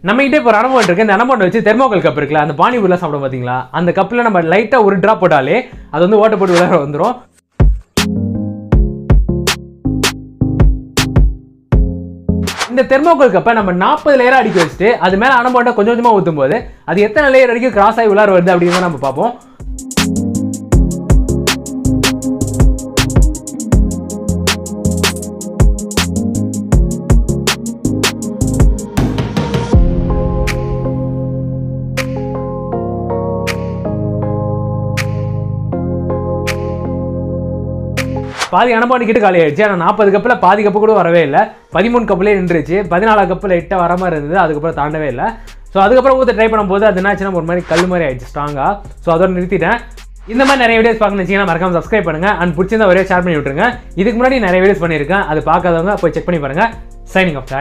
நம்ம கிட்டே இப்போ அனுபவம் இருக்கு இந்த அனுபவம் வச்சு தெர்மோகல் கப் இருக்குல்ல அந்த பானிபூரிலாம் சாப்பிடும் பார்த்தீங்களா அந்த கப்பில் நம்ம லைட்டாக ஒரு ட்ராப் போட்டாலே அது வந்து ஓட்ட போட்டு விளையாட வந்துடும் இந்த தெர்மோகோல் கப்பை நம்ம நாற்பது லேயர் அடிக்க வச்சுட்டு அது மேலே அனுபவம் கொஞ்சம் கொஞ்சமாக ஊற்றும் போது அது எத்தனை லேயர் வரைக்கும் கிராஸ் ஆகி உள்ளார வருது அப்படின்னு நம்ம பார்ப்போம் பாதி அனுபவம் கிட்ட காலி ஆயிடுச்சு ஆனால் நாற்பது கப்பில் பாதி கப்பு கூட வரவே இல்லை பதிமூணு கப்புலேயே நின்றுச்சு பதினாலு கப்பில் எட்ட வர மாதிரி இருந்தது அதுக்கப்புறம் தாண்டவே இல்லை ஸோ அதுக்கப்புறம் ஊற்ற ட்ரை பண்ணும்போது அது என்னாச்சுன்னா ஒரு மாதிரி கல் மாதிரி ஆயிடுச்சு ஸ்ட்ராங்காக ஸோ அதோட நிறுத்திட்டேன் இந்த மாதிரி நிறைய வீடியோஸ் பார்க்கணும்னு வச்சிங்கன்னா மறக்காம சப்ஸ்கிரைப் பண்ணுங்க அண்ட் பிடிச்சிருந்தா ஒரே ஷேர் பண்ணி விட்டுருங்க இதுக்கு முன்னாடி நிறைய வீடியோஸ் பண்ணியிருக்கேன் அது பார்க்காதவங்க போய் செக் பண்ணி பாருங்க சைனிங் ஆஃப்